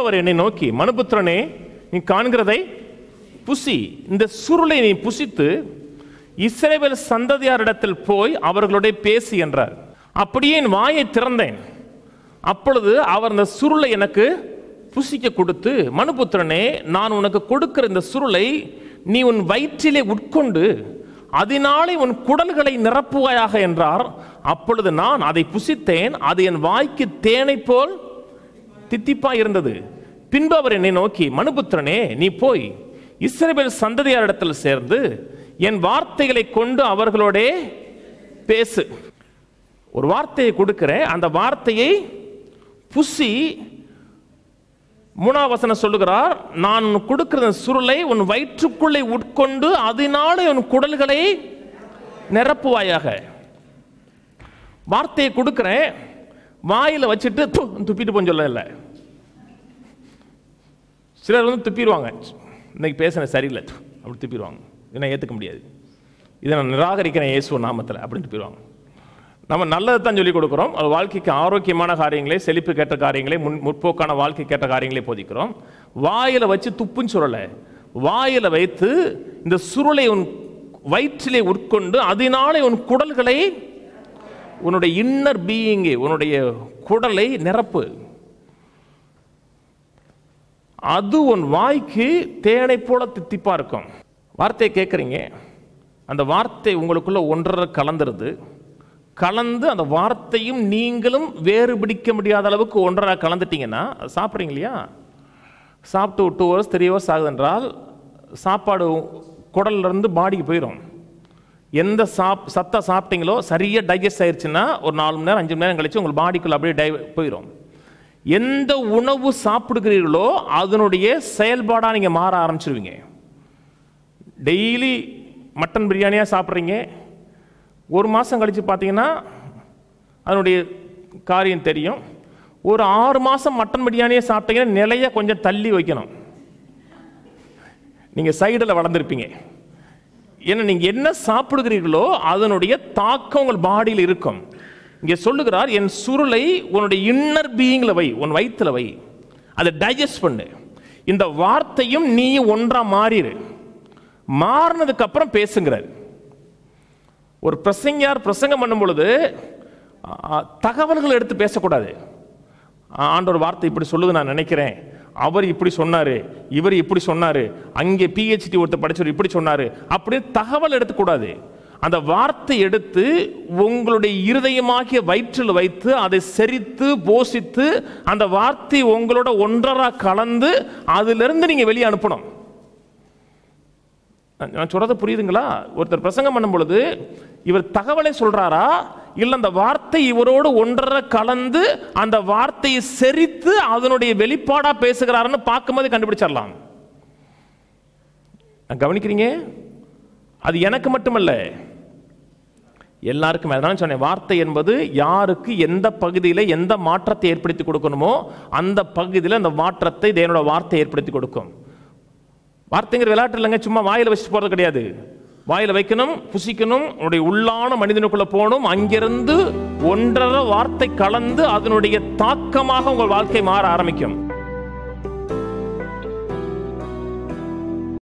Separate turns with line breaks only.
பின்பவர் என்னை நோக்கி மனுபுத்திரனே நீ காண்கிறதை புசி இந்த சுருளை நீ புசித்து இஸ்ரவேல் சந்ததியாரிடத்தில் போய் அவர்களுடைய பேசி என்றார் அப்படியே என் வாயை திறந்தேன் அப்பொழுது அவர் அந்த சுருளை எனக்கு புசிக்க கொடுத்து மனுபுத்திரனே நான் உனக்கு கொடுக்கிற இந்த சுருளை நீ உன் வயிற்றிலே உட்கொண்டு அதனாலே உன் குடல்களை நிரப்புவாயாக என்றார் அப்பொழுது நான் அதை புசித்தேன் அது என் வாய்க்கு தேனை போல் தித்திப்பா இருந்தது பின்பு அவர் என்னை நோக்கி மனுபுத்திரனே நீ போய் இஸ்ரவேல் சந்ததியாரிடத்தில் சேர்ந்து என் வார்த்தைகளை கொண்டு அவர்களோடே பேசு ஒரு வார்த்தையை கொடுக்கிறேன் அந்த வார்த்தையை புசி மூணாவது வசனம் சொல்லுகிறார் நான் உனக்கு கொடுக்கிற இந்த சுருளை உன் வயிற்றுக்குள்ளே உட்கொண்டு அதனாலே உன் குடல்களை நிரப்புவாயாக வார்த்தையை கொடுக்கிறேன் வாயில வச்சுட்டு து துப்பிட்டு போன்னு சொல்ல இல்லை சிலர் வந்து துப்பிடுவாங்க இன்னைக்கு பேசுன சரியில்லை து, அப்படி துப்பிடுவாங்க இதை நான் ஏற்றுக்க முடியாது இதை நான் நிராகரிக்கிறேன் இயேசு நாமத்தில் அப்படின்னு துப்பிடுவாங்க நம்ம நல்லதை தான் சொல்லிக் கொடுக்குறோம் அது வாழ்க்கைக்கு ஆரோக்கியமான காரியங்களே செழிப்பு கேட்ட காரியங்களே முன் முற்போக்கான வாழ்க்கை கேட்ட காரியங்களே போதிக்கிறோம் வாயில வச்சு துப்புன்னு சொல்லலை வாயில வைத்து இந்த சுருளை உன் வயிற்றிலே உட்கொண்டு அதனாலே உன் குடல்களை உன்னுடைய இன்னர் பீயிங்கே உன்னுடைய குடலை நிரப்பு அது உன் வாய்க்கு தேனை போல தித்திப்பா இருக்கும் வார்த்தையை கேட்குறீங்க அந்த வார்த்தை உங்களுக்குள்ள ஒன்றரை கலந்துருது கலந்து அந்த வார்த்தையும் நீங்களும் வேறு பிடிக்க முடியாத அளவுக்கு ஒன்றரை கலந்துட்டீங்கன்னா அது சாப்பிட்றீங்க இல்லையா சாப்பிட்டு ஒரு டூ ஹவர்ஸ் த்ரீ ஹவர்ஸ் ஆகுதுன்றால் சாப்பாடு குடல்ல இருந்து பாடிக்கு போயிடும் எந்த சாப் சத்தா சாப்பிட்டீங்களோ சரியாக டைஜஸ்ட் ஆயிடுச்சுன்னா ஒரு நாலு மணி நேரம் அஞ்சு மணி நேரம் கழிச்சு உங்கள் பாடிக்குள்ள அப்படியே டை போயிடும் எந்த உணவு சாப்பிடுகிறீர்களோ அதனுடைய செயல்பாடாக நீங்கள் மாற ஆரம்பிச்சிருவீங்க டெய்லி மட்டன் பிரியாணியாக சாப்பிட்றீங்க ஒரு மாதம் கழித்து பார்த்தீங்கன்னா அதனுடைய காரியம் தெரியும் ஒரு ஆறு மாதம் மட்டன் பிரியாணியை சாப்பிட்டீங்கன்னா நிலைய கொஞ்சம் தள்ளி வைக்கணும் நீங்கள் சைடில் வளர்ந்துருப்பீங்க ஏன்னா நீங்கள் என்ன சாப்பிடுகிறீர்களோ அதனுடைய தாக்கம் உங்கள் பாடியில் இருக்கும் இங்கே சொல்லுகிறார் என் சுருளை உன்னுடைய இன்னர் பீயிங்கில் வை உன் வயிற்றுல வை அதை டைஜஸ்ட் பண்ணு இந்த வார்த்தையும் நீ ஒன்றா மாறிடு மாறினதுக்கு அப்புறம் பேசுங்கிறார் ஒரு பிரசங்கியார் பிரசங்கம் பண்ணும் பொழுது ஆ, தகவல்கள் எடுத்து பேசக்கூடாது ஆ, ஆண்டவர் வார்த்தை இப்படி சொல்லுது நான் நினைக்கிறேன் அவர் இப்படி சொன்னாரு இவர் இப்படி சொன்னாரு அங்கே பிஹெச்டி ஒருத்தர் படிச்சவர் இப்படி சொன்னாரு அப்படின்னு தகவல் எடுத்துக்கூடாது அந்த வார்த்தை எடுத்து உங்களுடைய இருதயமாகிய வயிற்றில் வைத்து அதை செரித்து போஷித்து அந்த வார்த்தை உங்களோட ஒன்றரா கலந்து அதிலிருந்து நீங்க வெளியே அனுப்பணும் நான் நான் சொல்றது புரியுதுங்களா ஒருத்தர் பிரசங்கம் பண்ணும் பொழுது இவர் தகவலை சொல்றாரா இல்ல அந்த வார்த்தை இவரோடு ஒன்றரை கலந்து அந்த வார்த்தையை செரித்து அதனுடைய வெளிப்பாடா பேசுகிறாருன்னு பார்க்கும்போது கண்டுபிடிச்சிடலாம் நான் கவனிக்கிறீங்க அது எனக்கு மட்டுமல்ல எல்லாருக்கும் அதான் சொன்னேன் வார்த்தை என்பது யாருக்கு எந்த பகுதியில் எந்த மாற்றத்தை ஏற்படுத்தி கொடுக்கணுமோ அந்த பகுதியில் அந்த மாற்றத்தை தேவனோட வார்த்தை ஏற்படுத்தி கொடுக்கும் வார்த்தைங்கிற விளையாட்டு இல்லைங்க சும்மா வாயில வச்சுட்டு போறது கிடையாது வாயில வைக்கணும் புசிக்கணும் உன்னுடைய உள்ளான மனிதனுக்குள்ள போகணும் அங்கிருந்து ஒன்றரை வார்த்தை கலந்து அதனுடைய தாக்கமாக உங்கள் வாழ்க்கை மாற ஆரம்பிக்கும்